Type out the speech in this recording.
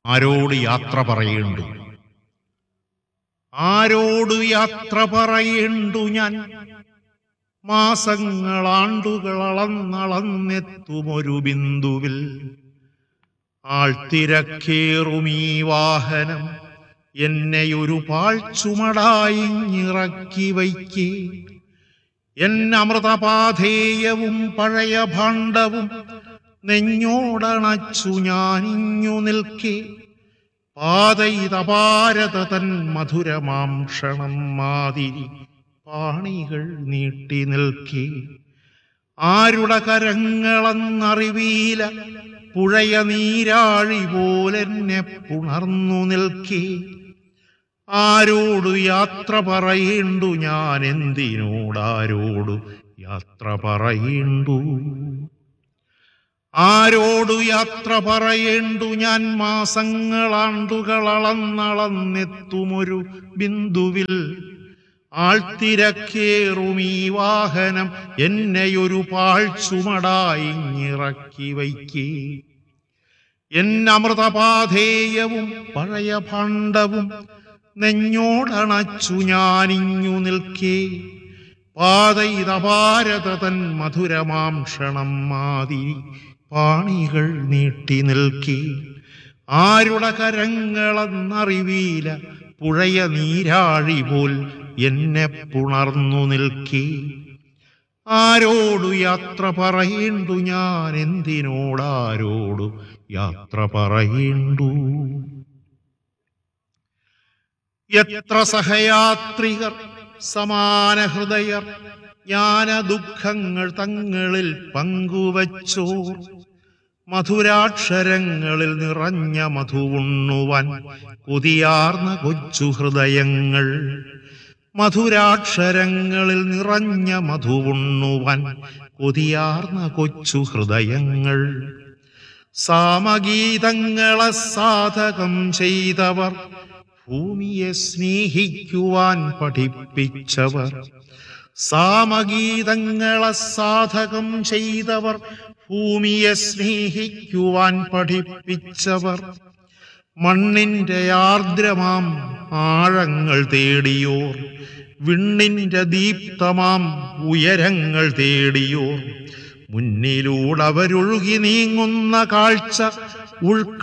ആരോട് യാത്ര പറയേണ്ടു ആരോട് യാത്ര പറയേണ്ടു ഞാൻ മാസങ്ങളാണ്ടുകൾ അളന്നളന്നെത്തുമൊരു ബിന്ദുവിൽ ആൾത്തിരക്കേറുമീ വാഹനം എന്നെയൊരു പാഴ്ചുമടായിങ്ങിറക്കി വയ്ക്കേ എന്നമൃതപാധേയവും പഴയ ഭാണ്ഡവും നെഞ്ഞോടണച്ചു ഞാനിഞ്ഞു നിൽക്കേ പാതയിതപാരത തൻ മധുരമാംഷണം മാതിരി പാണികൾ നീട്ടി നിൽക്കേ ആരുടെ കരങ്ങളെന്നറിവീല പുഴയ നീരാഴി പോലെന്നെ പുണർന്നു നിൽക്കേ ആരോടു യാത്ര പറയേണ്ടു ഞാൻ എന്തിനോടാരോടു യാത്ര പറയേണ്ടു ആരോടു യാത്ര പറയേണ്ടു ഞാൻ മാസങ്ങളാണ്ടുകൾ അളന്നളന്നെത്തുമൊരു ബിന്ദുവിൽ ആൾത്തിരക്കേറുമീ വാഹനം എന്നെയൊരു പാഴ്ചുമടായിങ്ങിറക്കി വയ്ക്കേ എന്നമൃതപാധേയവും പഴയ ഭാണ്ഡവും നെഞ്ഞോടണച്ചു ഞാനിഞ്ഞു നിൽക്കേ പാതയിതപാരത തൻ മധുരമാംഷണം മാതിരി പാണികൾ നീട്ടി നിൽക്കേ ആരുടെ കരങ്ങളെന്നറിവീല പുഴയ നീരാഴി പോൽ എന്നെ പുണർന്നു നിൽക്കേ ആരോടു യാത്ര പറയേണ്ടു ഞാൻ എന്തിനോടാരോടു യാത്ര പറയേണ്ടു എത്ര സഹയാത്രികർ സമാന ഹൃദയർ ജ്ഞാന ദുഃഖങ്ങൾ തങ്ങളിൽ പങ്കുവച്ചോർ മധുരാക്ഷരങ്ങളിൽ നിറഞ്ഞ മധുവുണ്ണുവാൻ കൊതിയാർന്ന കൊച്ചു ഹൃദയങ്ങൾ മധുരാക്ഷരങ്ങളിൽ നിറഞ്ഞ മധുവുണ്ണുവാൻ കൊതിയാർന്ന കൊച്ചു ഹൃദയങ്ങൾ സാമഗീതങ്ങളെ സാധകം ചെയ്തവർ ഭൂമിയെ സ്നേഹിക്കുവാൻ പഠിപ്പിച്ചവർ സാമഗീതങ്ങളെ സാധകം ചെയ്തവർ ഭൂമിയെ സ്നേഹിക്കുവാൻ പഠിപ്പിച്ചവർ മണ്ണിന്റെ ആർദ്രമാം ആഴങ്ങൾ തേടിയോർ വിണ്ണിന്റെ ദീപ്തമാം ഉയരങ്ങൾ തേടിയോർ മുന്നിലൂടവരൊഴുകി നീങ്ങുന്ന കാഴ്ച ഉൾക്ക